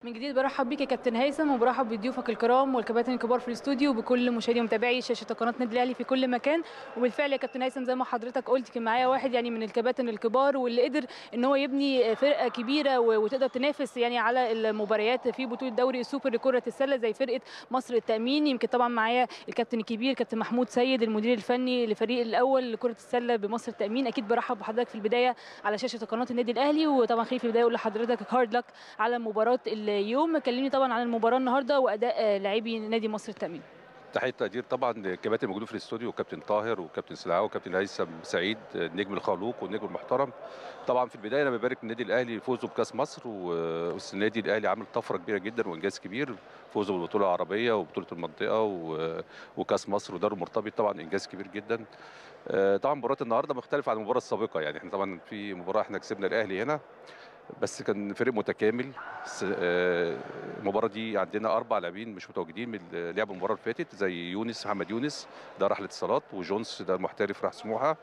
من جديد برحب بيك يا كابتن هيثم وبرحب بضيوفك الكرام والكباتن الكبار في الاستوديو وبكل مشاهدي ومتابعي شاشه قناه النادي الاهلي في كل مكان وبالفعل يا كابتن هيثم زي ما حضرتك قلت كان معايا واحد يعني من الكباتن الكبار واللي قدر ان هو يبني فرقه كبيره و- وتقدر تنافس يعني على المباريات في بطوله دوري السوبر لكره السله زي فرقه مصر التامين يمكن طبعا معايا الكابتن الكبير كابتن محمود سيد المدير الفني لفريق الاول لكره السله بمصر التامين اكيد برحب بحضرتك في البدايه على شاشه قناه النادي الاهلي وطبعا خليني في البدايه اقول لحضرتك هارد لك على مباراه اليوم كلمني طبعا عن المباراه النهارده واداء آه، لاعبي نادي مصر التامين تحيه تقدير طبعا للكباتن الموجودين في الاستوديو كابتن طاهر وكابتن سلعاوي وكابتن هيثم سعيد النجم الخلوق والنجم المحترم طبعا في البدايه انا ببارك للنادي الاهلي فوزه بكاس مصر و- والسنه دي الاهلي عامل طفره كبيره جدا وانجاز كبير فوزه بالبطوله العربيه وبطوله المنطقه و- وكاس مصر ودوري المرتبط طبعا انجاز كبير جدا آه، طبعا مباراه النهارده مختلفه عن المباراه السابقه يعني احنا طبعا في مباراه احنا كسبنا الاهلي هنا بس كان فريق متكامل س- آه، المباراه دي عندنا اربع لاعبين مش متواجدين من اللي لعبوا المباراه اللي فاتت زي يونس محمد يونس ده راح الاتصالات وجونس ده المحترف راح سموحه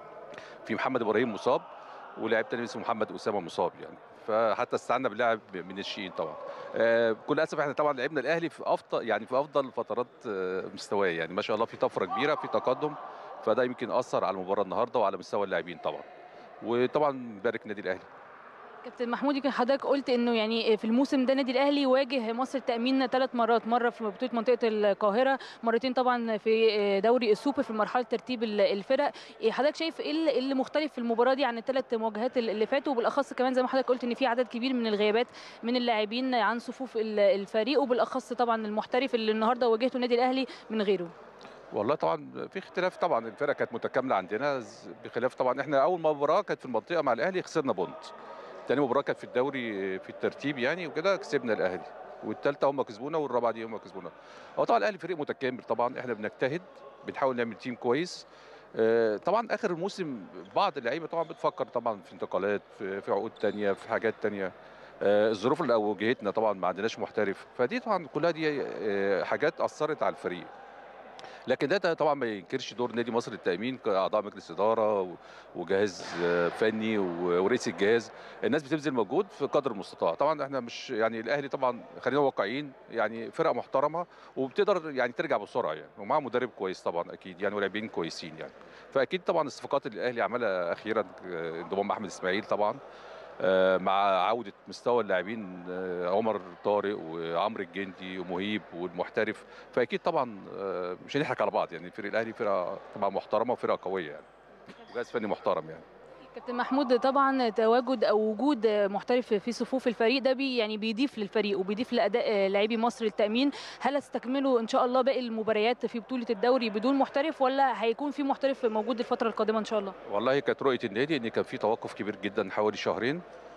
في محمد ابراهيم مصاب ولاعب تاني اسمه محمد اسامه مصاب يعني فحتى استعنا باللاعب من الشيين طبعا آه، بكل اسف احنا طبعا لعبنا الاهلي في افضل يعني في افضل فترات آه، مستواه يعني ما شاء الله في طفره كبيره في تقدم فده يمكن اثر على المباراه النهارده وعلى مستوى اللاعبين طبعا وطبعا نبارك النادي الاهلي كابتن محمود يمكن حضرتك قلت انه يعني في الموسم ده النادي الاهلي واجه مصر التامين ثلاث مرات مره في بطوله منطقه القاهره مرتين طبعا في دوري السوبر في مرحله ترتيب ال- الفرق حضرتك شايف ايه اللي- إيه اللي مختلف في المباراه دي عن الثلاث مواجهات اللي فاتوا وبالاخص كمان زي ما حضرتك قلت ان في عدد كبير من الغيابات من اللاعبين عن صفوف ال- الفريق وبالاخص طبعا المحترف اللي النهارده واجهته النادي الاهلي من غيره والله طبعا في اختلاف طبعا الفرقه كانت متكامله عندنا ز- بخلاف طبعا احنا اول مباراه كانت في المنطقه مع الاهلي خسرنا بونت تاني مباراه كانت في الدوري في الترتيب يعني وكده كسبنا الاهلي والثالثه هم كسبونا والرابعه دي هم كسبونا هو طبعا الاهلي فريق متكامل طبعا احنا بنجتهد بنحاول نعمل تيم كويس آه، طبعا اخر الموسم بعض اللعيبه طبعا بتفكر طبعا في انتقالات في في عقود تانية في حاجات تانية آه، الظروف اللي واجهتنا طبعا ما عندناش محترف فدي طبعا كلها دي آه، حاجات اثرت على الفريق لكن ده طبعا ما ينكرش دور نادي مصر للتامين كاعضاء مجلس اداره و- وجهاز آه، فني و- ورئيس الجهاز الناس بتبذل مجهود في قدر المستطاع طبعا احنا مش يعني الاهلي طبعا خلينا واقعيين يعني فرقه محترمه وبتقدر يعني ترجع بسرعه يعني ومعاه مدرب كويس طبعا اكيد يعني ولاعبين كويسين يعني فاكيد طبعا الصفقات اللي الاهلي عملها اخيرا آه، انضمام احمد اسماعيل طبعا آه، مع عودة مستوى اللاعبين آه، عمر طارق وعمرو الجندي ومهيب والمحترف فأكيد طبعا آه، مش هنضحك على بعض يعني الفريق الأهلي فرقة طبعا محترمة وفرقة قوية يعني وجهاز فني محترم يعني كابتن محمود طبعا تواجد او وجود محترف في صفوف الفريق ده بي يعني بيضيف للفريق وبيضيف لاداء لاعبي مصر التامين هل هتستكملوا ان شاء الله باقي المباريات في بطوله الدوري بدون محترف ولا هيكون في محترف موجود الفتره القادمه ان شاء الله والله كانت رؤية النادي إن كان في توقف كبير جدا حوالي شهرين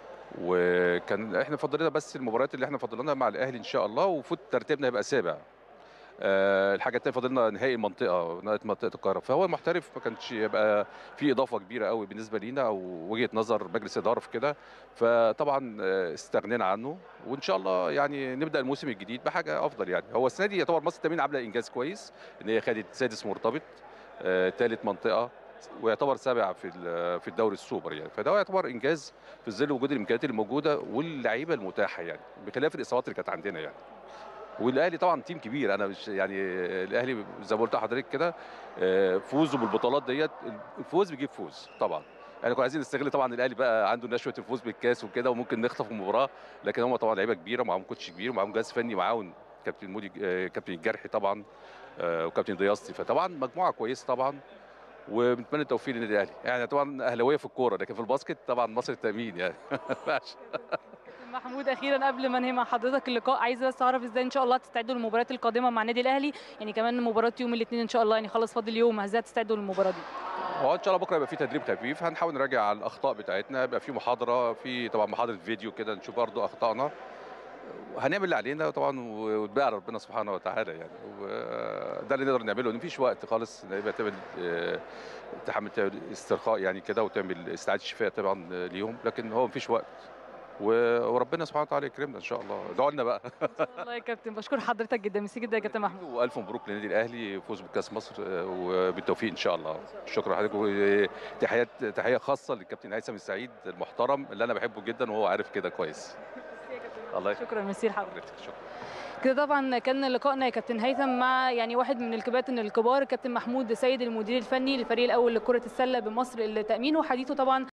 وكان احنا فضلنا بس المباريات اللي احنا فضلناها مع الاهلي ان شاء الله وفوت ترتيبنا يبقى سابع آه، الحاجه الثانيه فاضلنا نهائي المنطقه نهائي منطقه القاهره فهو المحترف ما كانش يبقى في اضافه كبيره قوي بالنسبه لينا او وجهه نظر مجلس اداره في كده فطبعا آه، استغنينا عنه وان شاء الله يعني نبدا الموسم الجديد بحاجه افضل يعني هو السنه دي يعتبر مصر التامين عامله انجاز كويس ان هي خدت سادس مرتبط ثالث منطقه ويعتبر سابع في ال- في الدوري السوبر يعني فده يعتبر انجاز في ظل وجود الامكانيات الموجوده واللعيبه المتاحه يعني بخلاف الاصابات اللي كانت عندنا يعني والاهلي طبعا تيم كبير انا مش يعني الاهلي زي ما قلت لحضرتك كده آه، فوزه بالبطولات ديت الفوز بيجيب فوز طبعا احنا كنا عايزين نستغل طبعا الاهلي بقى عنده نشوه الفوز بالكاس وكده وممكن نخطف المباراه لكن هم طبعا لعيبه كبيره ومعاهم كوتش كبير ومعاهم جهاز فني معاون كابتن مودي آه، كابتن الجرحي طبعا آه، وكابتن ضياستي فطبعا مجموعه كويسه طبعا وبنتمنى التوفيق للنادي الاهلي يعني طبعا اهلاويه في الكوره لكن في الباسكت طبعا مصر التامين يعني ما ينفعش. كابتن محمود اخيرا قبل ما انهي مع حضرتك اللقاء عايزه بس اعرف ازاي ان شاء الله تستعدوا للمباريات القادمه مع النادي الاهلي يعني كمان مباراه يوم الاثنين ان شاء الله يعني خلاص فاضل يوم ازاي تستعدوا للمباراه دي هو ان شاء الله بكره يبقى في تدريب خفيف هنحاول نراجع على الاخطاء بتاعتنا يبقى في محاضره في طبعا محاضره فيديو كده نشوف برضه اخطائنا هنعمل اللي علينا طبعا وتبقى على ربنا سبحانه وتعالى يعني وده اللي نقدر نعمله مفيش وقت خالص يبقى تعمل آه، تحمل تعمل استرخاء يعني كده وتعمل استعاده شفاء طبعا ليهم لكن هو مفيش وقت و- وربنا سبحانه وتعالى يكرمنا ان شاء الله ادعوا لنا بقى والله يا كابتن بشكر حضرتك جدا ميرسي جدا يا كابتن محمود والف مبروك للنادي الاهلي فوز بكاس مصر آه، وبالتوفيق ان شاء الله شكرا لحضرتك وتحيات تحيه خاصه للكابتن هيثم السعيد المحترم اللي انا بحبه جدا وهو عارف كده كويس الله يخليك شكرا ميرسي لحضرتك حضرتك شكرا كده طبعا كان لقائنا يا كابتن هيثم مع يعني واحد من الكباتن الكبار كابتن محمود سيد المدير الفني للفريق الاول لكره السله بمصر للتامين وحديثه طبعا